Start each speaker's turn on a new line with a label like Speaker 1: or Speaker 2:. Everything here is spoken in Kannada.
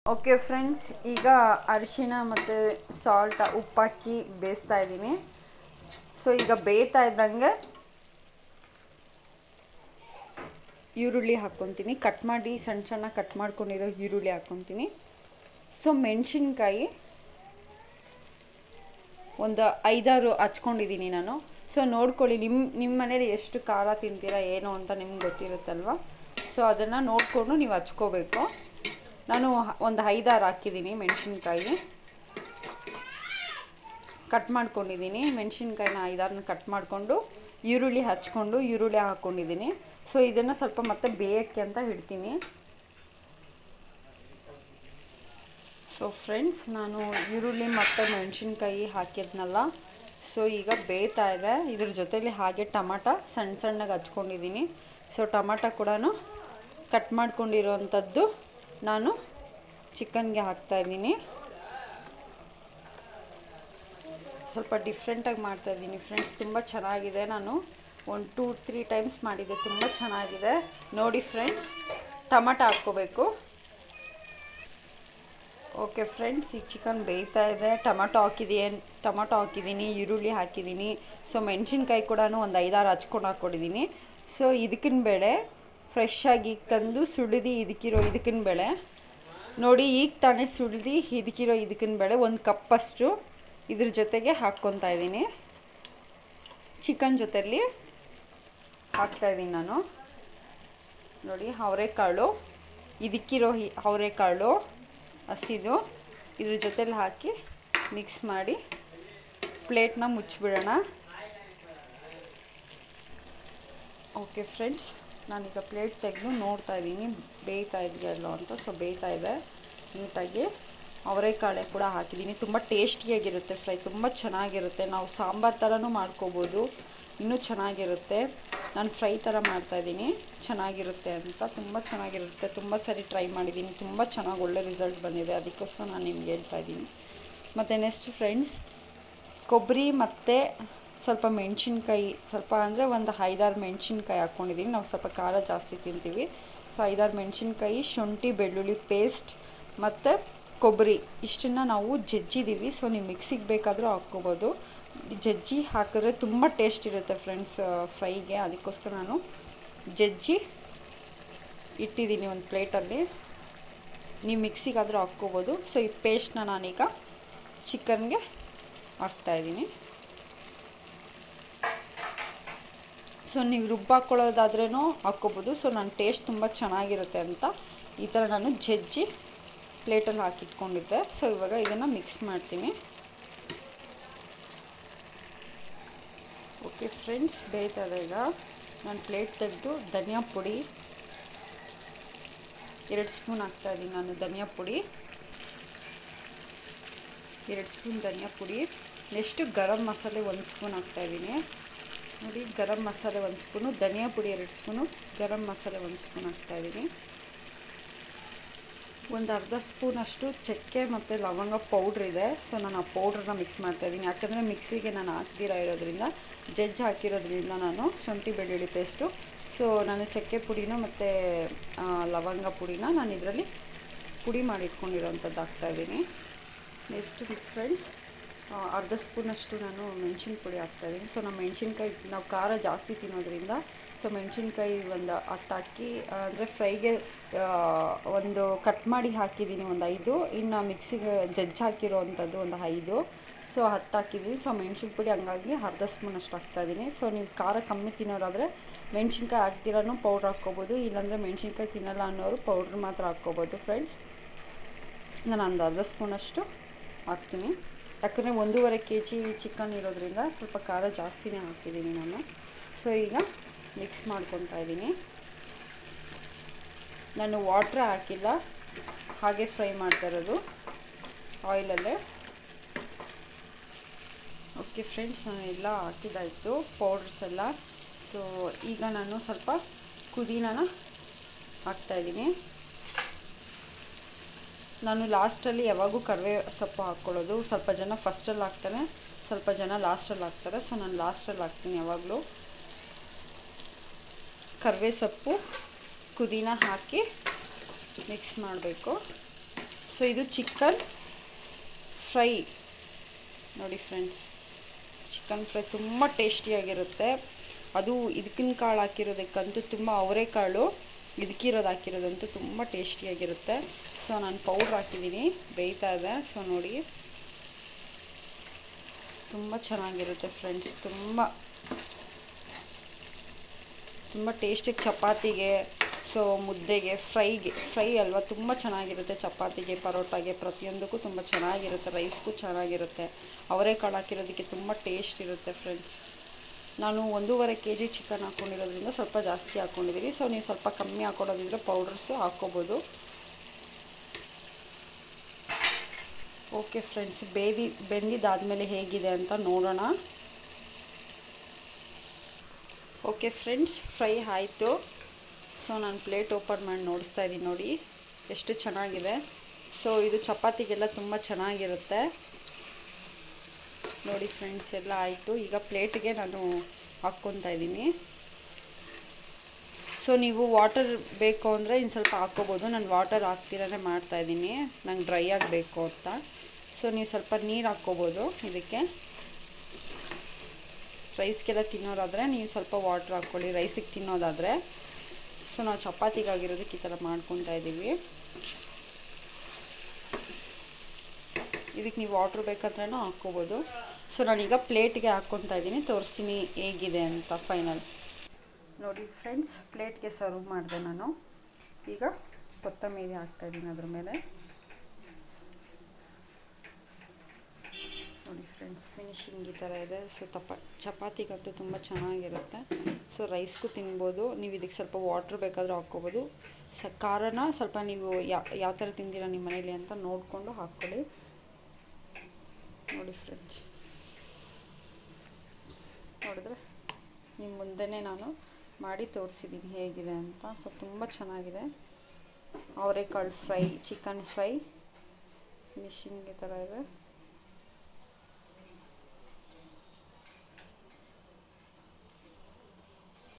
Speaker 1: ಓಕೆ ಫ್ರೆಂಡ್ಸ್ ಈಗ ಅರಿಶಿಣ ಮತ್ತು ಸಾಲ್ಟ್ ಉಪ್ಪಾಕಿ ಬೇಯಿಸ್ತಾ ಇದ್ದೀನಿ ಸೊ ಈಗ ಬೇಯ್ತಾ ಇದ್ದಂಗೆ ಈರುಳ್ಳಿ ಹಾಕ್ಕೊತೀನಿ ಕಟ್ ಮಾಡಿ ಸಣ್ಣ ಸಣ್ಣ ಕಟ್ ಮಾಡ್ಕೊಂಡಿರೋ ಈರುಳ್ಳಿ ಹಾಕ್ಕೊತೀನಿ ಸೊ ಮೆಣಸಿನ್ಕಾಯಿ ಒಂದು ಐದಾರು ಹಚ್ಕೊಂಡಿದ್ದೀನಿ ನಾನು ಸೊ ನೋಡ್ಕೊಳ್ಳಿ ನಿಮ್ಮ ನಿಮ್ಮ ಮನೇಲಿ ಎಷ್ಟು ಖಾರ ತಿಂತೀರಾ ಏನು ಅಂತ ನಿಮ್ಗೆ ಗೊತ್ತಿರುತ್ತಲ್ವ ಸೊ ಅದನ್ನು ನೋಡಿಕೊಂಡು ನೀವು ಹಚ್ಕೋಬೇಕು ನಾನು ಒಂದು ಐದಾರು ಹಾಕಿದ್ದೀನಿ ಮೆಣಸಿನ್ಕಾಯಿ ಕಟ್ ಮಾಡ್ಕೊಂಡಿದ್ದೀನಿ ಮೆಣಸಿನ್ಕಾಯಿನ ಐದಾರನ್ನ ಕಟ್ ಮಾಡಿಕೊಂಡು ಈರುಳ್ಳಿ ಹಚ್ಕೊಂಡು ಈರುಳ್ಳಿ ಹಾಕ್ಕೊಂಡಿದ್ದೀನಿ ಸೊ ಇದನ್ನು ಸ್ವಲ್ಪ ಮತ್ತೆ ಬೇಯೋಕ್ಕೆ ಅಂತ ಇಡ್ತೀನಿ ಸೊ ಫ್ರೆಂಡ್ಸ್ ನಾನು ಈರುಳ್ಳಿ ಮತ್ತು ಮೆಣಸಿನ್ಕಾಯಿ ಹಾಕಿದ್ನಲ್ಲ ಸೊ ಈಗ ಬೇಯ್ತಾ ಇದೆ ಇದ್ರ ಜೊತೆಲಿ ಹಾಗೆ ಟಮಾಟ ಸಣ್ಣ ಸಣ್ಣಗೆ ಹಚ್ಕೊಂಡಿದ್ದೀನಿ ಸೊ ಟಮಾಟ ಕೂಡ ಕಟ್ ಮಾಡ್ಕೊಂಡಿರೋವಂಥದ್ದು ನಾನು ಚಿಕನ್ಗೆ ಹಾಕ್ತಾಯಿದ್ದೀನಿ ಸ್ವಲ್ಪ ಡಿಫ್ರೆಂಟಾಗಿ ಮಾಡ್ತಾಯಿದ್ದೀನಿ ಫ್ರೆಂಡ್ಸ್ ತುಂಬ ಚೆನ್ನಾಗಿದೆ ನಾನು ಒಂದು ಟೂ ತ್ರೀ ಟೈಮ್ಸ್ ಮಾಡಿದ್ದೆ ತುಂಬ ಚೆನ್ನಾಗಿದೆ ನೋಡಿ ಫ್ರೆಂಡ್ಸ್ ಟಮಾಟ ಹಾಕ್ಕೋಬೇಕು ಓಕೆ ಫ್ರೆಂಡ್ಸ್ ಈಗ ಚಿಕನ್ ಬೇಯ್ತಾ ಇದೆ ಟೊಮಾಟೊ ಹಾಕಿದ್ದೀನಿ ಟೊಮಾಟೊ ಹಾಕಿದ್ದೀನಿ ಈರುಳ್ಳಿ ಹಾಕಿದ್ದೀನಿ ಸೊ ಮೆಣಸಿನ್ಕಾಯಿ ಕೂಡ ಒಂದು ಐದಾರು ಹಚ್ಕೊಂಡು ಹಾಕ್ಕೊಂಡಿದ್ದೀನಿ ಸೊ ಇದಕ್ಕಿನ ಬೇಳೆ ಫ್ರೆಶ್ ಆಗಿ ತಂದು ಸುಳಿದು ಇದಕ್ಕಿರೋ ಇದಕ್ಕಿನ ಬೇಳೆ ನೋಡಿ ಈಗ ತಾನೇ ಸುಳಿದು ಇದಕ್ಕಿರೋ ಇದಕ್ಕಿನ ಬೇಳೆ ಒಂದು ಕಪ್ಪಷ್ಟು ಇದ್ರ ಜೊತೆಗೆ ಹಾಕ್ಕೊತಾ ಇದ್ದೀನಿ ಚಿಕನ್ ಜೊತೆಲಿ ಹಾಕ್ತಾಯಿದ್ದೀನಿ ನಾನು ನೋಡಿ ಅವರೆಕಾಳು ಇದಕ್ಕಿರೋ ಅವರೆಕಾಳು ಹಸಿದು ಇದ್ರ ಜೊತೆಲಿ ಹಾಕಿ ಮಿಕ್ಸ್ ಮಾಡಿ ಪ್ಲೇಟ್ನ ಮುಚ್ಚಿಬಿಡೋಣ ಓಕೆ ಫ್ರೆಂಡ್ಸ್ ನಾನೀಗ ಪ್ಲೇಟ್ ತೆಗೆದು ನೋಡ್ತಾ ಇದ್ದೀನಿ ಬೇಯ್ತಾ ಇದೆಯಲ್ಲೋ ಅಂತ ಸೊ ಬೇಯ್ತಾ ಇದೆ ನೀಟಾಗಿ ಅವರೆಕಾಳೆ ಕೂಡ ಹಾಕಿದ್ದೀನಿ ತುಂಬ ಟೇಸ್ಟಿಯಾಗಿರುತ್ತೆ ಫ್ರೈ ತುಂಬ ಚೆನ್ನಾಗಿರುತ್ತೆ ನಾವು ಸಾಂಬಾರು ಥರನೂ ಮಾಡ್ಕೋಬೋದು ಇನ್ನೂ ಚೆನ್ನಾಗಿರುತ್ತೆ ನಾನು ಫ್ರೈ ಥರ ಮಾಡ್ತಾಯಿದ್ದೀನಿ ಚೆನ್ನಾಗಿರುತ್ತೆ ಅಂತ ತುಂಬ ಚೆನ್ನಾಗಿರುತ್ತೆ ತುಂಬ ಸರಿ ಟ್ರೈ ಮಾಡಿದ್ದೀನಿ ತುಂಬ ಚೆನ್ನಾಗಿ ಒಳ್ಳೆ ರಿಸಲ್ಟ್ ಬಂದಿದೆ ಅದಕ್ಕೋಸ್ಕರ ನಾನು ನಿಮ್ಗೆ ಹೇಳ್ತಾ ಇದ್ದೀನಿ ಮತ್ತು ನೆಕ್ಸ್ಟ್ ಫ್ರೆಂಡ್ಸ್ ಕೊಬ್ಬರಿ ಮತ್ತು ಸ್ವಲ್ಪ ಮೆಣಸಿನ್ಕಾಯಿ ಸ್ವಲ್ಪ ಅಂದರೆ ಒಂದು ಐದಾರು ಮೆಣಸಿನ್ಕಾಯಿ ಹಾಕ್ಕೊಂಡಿದ್ದೀನಿ ನಾವು ಸ್ವಲ್ಪ ಖಾರ ಜಾಸ್ತಿ ತಿಂತೀವಿ ಸೊ ಐದಾರು ಮೆಣಸಿನ್ಕಾಯಿ ಶುಂಠಿ ಬೆಳ್ಳುಳ್ಳಿ ಪೇಸ್ಟ್ ಮತ್ತು ಕೊಬ್ಬರಿ ಇಷ್ಟನ್ನು ನಾವು ಜಜ್ಜಿದ್ದೀವಿ ಸೊ ನೀವು ಮಿಕ್ಸಿಗೆ ಬೇಕಾದರೂ ಹಾಕ್ಕೋಬೋದು ಜಜ್ಜಿ ಹಾಕಿದ್ರೆ ತುಂಬ ಟೇಸ್ಟ್ ಇರುತ್ತೆ ಫ್ರೆಂಡ್ಸ್ ಫ್ರೈಗೆ ಅದಕ್ಕೋಸ್ಕರ ನಾನು ಜಜ್ಜಿ ಇಟ್ಟಿದ್ದೀನಿ ಒಂದು ಪ್ಲೇಟಲ್ಲಿ ನೀವು ಮಿಕ್ಸಿಗಾದರೂ ಹಾಕ್ಕೋಬೋದು ಸೊ ಈ ಪೇಸ್ಟ್ನ ನಾನೀಗ ಚಿಕನ್ಗೆ ಹಾಕ್ತಾಯಿದ್ದೀನಿ ಸೊ ನೀವು ರುಬ್ಬಾಕೊಳ್ಳೋದಾದ್ರೂ ಹಾಕ್ಕೋಬೋದು ಸೊ ನನ್ನ ಟೇಸ್ಟ್ ತುಂಬ ಚೆನ್ನಾಗಿರುತ್ತೆ ಅಂತ ಈ ಥರ ನಾನು ಜಜ್ಜಿ ಪ್ಲೇಟಲ್ಲಿ ಹಾಕಿಟ್ಕೊಂಡಿದ್ದೆ ಸೊ ಇವಾಗ ಇದನ್ನು ಮಿಕ್ಸ್ ಮಾಡ್ತೀನಿ ಓಕೆ ಫ್ರೆಂಡ್ಸ್ ಬೇಯ್ತದೆ ಈಗ ನಾನು ಪ್ಲೇಟ್ ತೆಗೆದು ಧನಿಯಾ ಪುಡಿ ಎರಡು ಸ್ಪೂನ್ ಹಾಕ್ತಾಯಿದ್ದೀನಿ ನಾನು ಧನಿಯಾ ಪುಡಿ ಎರಡು ಸ್ಪೂನ್ ಧನಿಯಾ ಪುಡಿ ನೆಕ್ಸ್ಟು ಗರಂ ಮಸಾಲೆ ಒಂದು ಸ್ಪೂನ್ ಹಾಕ್ತಾಯಿದ್ದೀನಿ ನೋಡಿ ಗರಂ ಮಸಾಲೆ ಒಂದು ಸ್ಪೂನು ಧನಿಯಾ ಪುಡಿ ಎರಡು ಸ್ಪೂನು ಗರಂ ಮಸಾಲೆ ಒಂದು ಸ್ಪೂನ್ ಹಾಕ್ತಾಯಿದ್ದೀನಿ ಒಂದು ಅರ್ಧ ಸ್ಪೂನಷ್ಟು ಚಕ್ಕೆ ಮತ್ತು ಲವಂಗ ಪೌಡ್ರ್ ಇದೆ ಸೊ ನಾನು ಆ ಪೌಡ್ರನ್ನ ಮಿಕ್ಸ್ ಮಾಡ್ತಾಯಿದ್ದೀನಿ ಯಾಕಂದರೆ ಮಿಕ್ಸಿಗೆ ನಾನು ಹಾಕ್ದಿರ ಇರೋದ್ರಿಂದ ಜಜ್ಜ್ ಹಾಕಿರೋದ್ರಿಂದ ನಾನು ಶುಂಠಿ ಬೆಳ್ಳುಳ್ಳಿ ಪೇಸ್ಟು ಸೊ ನಾನು ಚಕ್ಕೆ ಪುಡಿನ ಮತ್ತು ಲವಂಗ ಪುಡಿನ ನಾನು ಇದರಲ್ಲಿ ಪುಡಿ ಮಾಡಿ ಇಟ್ಕೊಂಡಿರೋವಂಥದ್ದು ಹಾಕ್ತಾಯಿದ್ದೀನಿ ನೆಕ್ಸ್ಟ್ ಫ್ರೆಂಡ್ಸ್ ಅರ್ಧ ಸ್ಪೂನಷ್ಟು ನಾನು ಮೆಣಸಿನ ಪುಡಿ ಹಾಕ್ತಾಯಿದ್ದೀನಿ ಸೊ ನಮ್ಮ ಮೆಣಸಿನ್ಕಾಯಿ ನಾವು ಖಾರ ಜಾಸ್ತಿ ತಿನ್ನೋದ್ರಿಂದ ಸೊ ಮೆಣಸಿನ್ಕಾಯಿ ಒಂದು ಹತ್ತು ಹಾಕಿ ಅಂದರೆ ಫ್ರೈಗೆ ಒಂದು ಕಟ್ ಮಾಡಿ ಹಾಕಿದ್ದೀನಿ ಒಂದು ಐದು ಇನ್ನು ಮಿಕ್ಸಿಗೆ ಜಜ್ಜ್ ಹಾಕಿರೋ ಅಂಥದ್ದು ಒಂದು ಐದು ಸೊ ಹತ್ತು ಹಾಕಿದ್ದೀನಿ ಸೊ ಮೆಣಸಿನ ಪುಡಿ ಹಂಗಾಗಿ ಅರ್ಧ ಸ್ಪೂನ್ ಅಷ್ಟು ಹಾಕ್ತಾಯಿದ್ದೀನಿ ಸೊ ನೀವು ಖಾರ ಕಮ್ಮಿ ತಿನ್ನೋರಾದರೆ ಮೆಣಸಿನ್ಕಾಯಿ ಹಾಕ್ದಿರನೂ ಪೌಡ್ರ್ ಹಾಕ್ಕೋಬೋದು ಇಲ್ಲಾಂದರೆ ಮೆಣಸಿನ್ಕಾಯಿ ತಿನ್ನಲ್ಲ ಅನ್ನೋರು ಪೌಡ್ರ್ ಮಾತ್ರ ಹಾಕ್ಕೋಬೋದು ಫ್ರೆಂಡ್ಸ್ ನಾನು ಒಂದು ಅರ್ಧ ಸ್ಪೂನಷ್ಟು ಹಾಕ್ತೀನಿ ಯಾಕಂದರೆ ಒಂದೂವರೆ ಕೆ ಜಿ ಚಿಕನ್ ಇರೋದ್ರಿಂದ ಸ್ವಲ್ಪ ಖಾರ ಜಾಸ್ತಿನೇ ಹಾಕಿದ್ದೀನಿ ನಾನು ಸೊ ಈಗ ಮಿಕ್ಸ್ ಮಾಡ್ಕೊತಾ ಇದ್ದೀನಿ ನಾನು ವಾಟ್ರ್ ಹಾಕಿಲ್ಲ ಹಾಗೆ ಫ್ರೈ ಮಾಡ್ತಾ ಇರೋದು ಆಯಿಲಲ್ಲೇ ಓಕೆ ಫ್ರೆಂಡ್ಸ್ ನಾನು ಎಲ್ಲ ಹಾಕಿದ್ದಾಯಿತು ಪೌಡ್ರ್ಸ್ ಎಲ್ಲ ಸೊ ಈಗ ನಾನು ಸ್ವಲ್ಪ ಕುದೀನಾನ ಹಾಕ್ತಾಯಿದ್ದೀನಿ ನಾನು ಲಾಸ್ಟಲ್ಲಿ ಯಾವಾಗೂ ಕರಿವೇ ಸೊಪ್ಪು ಹಾಕ್ಕೊಳ್ಳೋದು ಸ್ವಲ್ಪ ಜನ ಫಸ್ಟಲ್ಲಿ ಹಾಕ್ತಾರೆ ಸ್ವಲ್ಪ ಜನ ಲಾಸ್ಟಲ್ಲಿ ಹಾಕ್ತಾರೆ ಸೊ ನಾನು ಲಾಸ್ಟಲ್ಲಿ ಹಾಕ್ತೀನಿ ಯಾವಾಗಲೂ ಕರಿವೇ ಸೊಪ್ಪು ಕುದಿನ ಹಾಕಿ ಮಿಕ್ಸ್ ಮಾಡಬೇಕು ಸೊ ಇದು ಚಿಕನ್ ಫ್ರೈ ನೋಡಿ ಫ್ರೆಂಡ್ಸ್ ಚಿಕನ್ ಫ್ರೈ ತುಂಬ ಟೇಸ್ಟಿಯಾಗಿರುತ್ತೆ ಅದು ಇದಕ್ಕಿನ ಕಾಳು ಹಾಕಿರೋದಕ್ಕಂತೂ ತುಂಬ ಅವರೆಕಾಳು ಇದಕ್ಕಿರೋದು ಹಾಕಿರೋದಂತೂ ತುಂಬ ಟೇಸ್ಟಿಯಾಗಿರುತ್ತೆ ಸೊ ನಾನು ಪೌಡ್ರ್ ಹಾಕಿದ್ದೀನಿ ಬೇಯ್ತಾ ಇದೆ ಸೊ ನೋಡಿ ತುಂಬ ಚೆನ್ನಾಗಿರುತ್ತೆ ಫ್ರೆಂಡ್ಸ್ ತುಂಬ ತುಂಬ ಟೇಸ್ಟಿಗೆ ಚಪಾತಿಗೆ ಸೊ ಮುದ್ದೆಗೆ ಫ್ರೈಗೆ ಫ್ರೈ ಅಲ್ವಾ ತುಂಬ ಚೆನ್ನಾಗಿರುತ್ತೆ ಚಪಾತಿಗೆ ಪರೋಟಾಗೆ ಪ್ರತಿಯೊಂದಕ್ಕೂ ತುಂಬ ಚೆನ್ನಾಗಿರುತ್ತೆ ರೈಸ್ಗೂ ಚೆನ್ನಾಗಿರುತ್ತೆ ಅವರೆಕಾಳು ಹಾಕಿರೋದಕ್ಕೆ ತುಂಬ ಟೇಸ್ಟ್ ಇರುತ್ತೆ ಫ್ರೆಂಡ್ಸ್ ನಾನು ಒಂದೂವರೆ ಕೆ ಜಿ ಚಿಕನ್ ಹಾಕ್ಕೊಂಡಿರೋದ್ರಿಂದ ಸ್ವಲ್ಪ ಜಾಸ್ತಿ ಹಾಕ್ಕೊಂಡಿದ್ದೀನಿ ಸೊ ನೀವು ಸ್ವಲ್ಪ ಕಮ್ಮಿ ಹಾಕ್ಕೊಡೋದಿದ್ರೆ ಪೌಡರ್ಸು ಹಾಕ್ಕೋಬೋದು ಓಕೆ ಫ್ರೆಂಡ್ಸ್ ಬೇದಿ ಬೆಂದಿದ್ದಾದಮೇಲೆ ಹೇಗಿದೆ ಅಂತ ನೋಡೋಣ ಓಕೆ ಫ್ರೆಂಡ್ಸ್ ಫ್ರೈ ಆಯಿತು ಸೊ ನಾನು ಪ್ಲೇಟ್ ಓಪನ್ ಮಾಡಿ ನೋಡಿಸ್ತಾ ಇದ್ದೀನಿ ನೋಡಿ ಎಷ್ಟು ಚೆನ್ನಾಗಿದೆ ಸೊ ಇದು ಚಪಾತಿಗೆಲ್ಲ ತುಂಬ ಚೆನ್ನಾಗಿರುತ್ತೆ ನೋಡಿ ಫ್ರೆಂಡ್ಸ್ ಎಲ್ಲ ಆಯಿತು ಈಗ ಪ್ಲೇಟ್ಗೆ ನಾನು ಹಾಕ್ಕೊತಾ ಇದ್ದೀನಿ ಸೊ ನೀವು ವಾಟರ್ ಬೇಕು ಅಂದರೆ ಇನ್ನು ಸ್ವಲ್ಪ ಹಾಕ್ಕೋಬೋದು ನಾನು ವಾಟರ್ ಹಾಕ್ತಿರೇ ಮಾಡ್ತಾಯಿದ್ದೀನಿ ನಂಗೆ ಡ್ರೈ ಆಗಬೇಕು ಅಂತ ಸೊ ನೀವು ಸ್ವಲ್ಪ ನೀರು ಹಾಕ್ಕೋಬೋದು ಇದಕ್ಕೆ ರೈಸ್ಗೆಲ್ಲ ತಿನ್ನೋದಾದರೆ ನೀವು ಸ್ವಲ್ಪ ವಾಟ್ರ್ ಹಾಕ್ಕೊಳ್ಳಿ ರೈಸಿಗೆ ತಿನ್ನೋದಾದರೆ ಸೊ ನಾವು ಚಪಾತಿಗಾಗಿರೋದಕ್ಕೆ ಈ ಥರ ಮಾಡ್ಕೊತಾ ಇದ್ದೀವಿ ಇದಕ್ಕೆ ನೀವು ವಾಟ್ರ್ ಬೇಕಂದ್ರೂ ಹಾಕ್ಕೋಬೋದು ಸೊ ನಾನೀಗ ಪ್ಲೇಟ್ಗೆ ಹಾಕ್ಕೊತಾ ಇದ್ದೀನಿ ತೋರಿಸ್ತೀನಿ ಹೇಗಿದೆ ಅಂತ ಫೈನಲ್ ನೋಡಿ ಫ್ರೆಂಡ್ಸ್ ಪ್ಲೇಟ್ಗೆ ಸರ್ವ್ ಮಾಡಿದೆ ನಾನು ಈಗ ಕೊತ್ತಂಬರಿ ಹಾಕ್ತಾಯಿದ್ದೀನಿ ಅದ್ರ ಮೇಲೆ ನೋಡಿ ಫ್ರೆಂಡ್ಸ್ ಫಿನಿಶಿಂಗ್ ಈ ಥರ ಇದೆ ಸೊ ತಪ ಚಪಾತಿಗಂತೂ ತುಂಬ ಚೆನ್ನಾಗಿರುತ್ತೆ ಸೊ ರೈಸ್ಗೂ ತಿನ್ಬೋದು ನೀವು ಇದಕ್ಕೆ ಸ್ವಲ್ಪ ವಾಟ್ರ್ ಬೇಕಾದರೂ ಹಾಕ್ಕೋಬೋದು ಸ ಖಾರನ ಸ್ವಲ್ಪ ನೀವು ಯಾವ ಥರ ತಿಂದಿರ ನಿಮ್ಮ ಮನೇಲಿ ಅಂತ ನೋಡಿಕೊಂಡು ಹಾಕ್ಕೊಳ್ಳಿ ನೋಡಿ ಫ್ರೆಂಡ್ಸ್ ನೋಡಿದ್ರೆ ನಿಮ್ಮ ಮುಂದೆನೇ ನಾನು ಮಾಡಿ ತೋರಿಸಿದ್ದೀನಿ ಹೇಗಿದೆ ಅಂತ ಸೊ ತುಂಬ ಚೆನ್ನಾಗಿದೆ ಅವರೆಕಾಳು ಫ್ರೈ ಚಿಕನ್ ಫ್ರೈ ಫಿನಿಶಿಂಗ್ ಈ ಥರ ಇದೆ